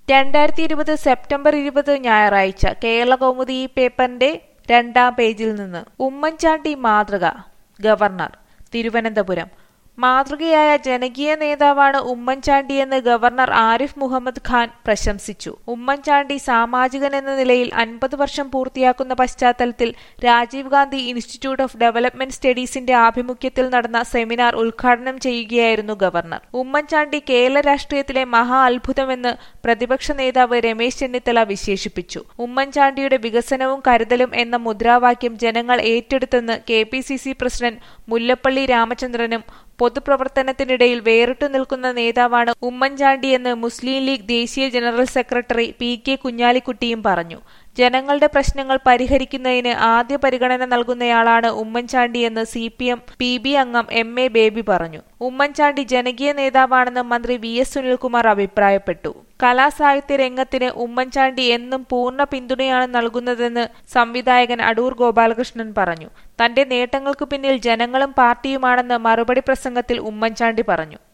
രണ്ടായിരത്തി ഇരുപത് സെപ്റ്റംബർ ഇരുപത് ഞായറാഴ്ച കേരള കൗമുദി ഈ പേപ്പറിന്റെ രണ്ടാം പേജിൽ നിന്ന് ഉമ്മൻചാണ്ടി മാതൃക ഗവർണർ തിരുവനന്തപുരം മാതൃകയായ ജനകീയ നേതാവാണ് ഉമ്മൻചാണ്ടിയെന്ന് ഗവർണർ ആരിഫ് മുഹമ്മദ് ഖാൻ പ്രശംസിച്ചു ഉമ്മൻചാണ്ടി സാമാജികൻ എന്ന നിലയിൽ അൻപത് വർഷം പൂർത്തിയാക്കുന്ന പശ്ചാത്തലത്തിൽ Rajiv Gandhi Institute of Development സ്റ്റഡീസിന്റെ ആഭിമുഖ്യത്തിൽ നടന്ന സെമിനാർ ഉദ്ഘാടനം ചെയ്യുകയായിരുന്നു ഗവർണർ ഉമ്മൻചാണ്ടി കേരള രാഷ്ട്രീയത്തിലെ മഹാ അത്ഭുതമെന്ന് പ്രതിപക്ഷ നേതാവ് രമേശ് ചെന്നിത്തല വിശേഷിപ്പിച്ചു ഉമ്മൻചാണ്ടിയുടെ വികസനവും കരുതലും എന്ന മുദ്രാവാക്യം ജനങ്ങൾ ഏറ്റെടുത്തെന്ന് K P C C president Mullappally രാമചന്ദ്രനും പൊതുപ്രവർത്തനത്തിനിടയിൽ വേറിട്ടു നിൽക്കുന്ന നേതാവാണ് ഉമ്മൻചാണ്ടിയെന്ന് മുസ്ലിം ലീഗ് ദേശീയ ജനറൽ സെക്രട്ടറി പി കെ കുഞ്ഞാലിക്കുട്ടിയും പറഞ്ഞു ജനങ്ങളുടെ പ്രശ്നങ്ങൾ പരിഹരിക്കുന്നതിന് ആദ്യ പരിഗണന നൽകുന്നയാളാണ് ഉമ്മൻചാണ്ടിയെന്ന് C P M P B അംഗം എം എ ബേബി പറഞ്ഞു ഉമ്മൻചാണ്ടി ജനകീയ നേതാവാണെന്ന് മന്ത്രി വി എസ് സുനിൽകുമാർ അഭിപ്രായപ്പെട്ടു കലാസാഹിത്യ രംഗത്തിന് ഉമ്മൻചാണ്ടി എന്നും പൂർണ്ണ പിന്തുണയാണ് നൽകുന്നതെന്ന് സംവിധായകൻ അടൂർ ഗോപാലകൃഷ്ണൻ പറഞ്ഞു തന്റെ നേട്ടങ്ങൾക്കു പിന്നിൽ ജനങ്ങളും പാർട്ടിയുമാണെന്ന് മറുപടി പ്രസംഗത്തിൽ ഉമ്മൻചാണ്ടി പറഞ്ഞു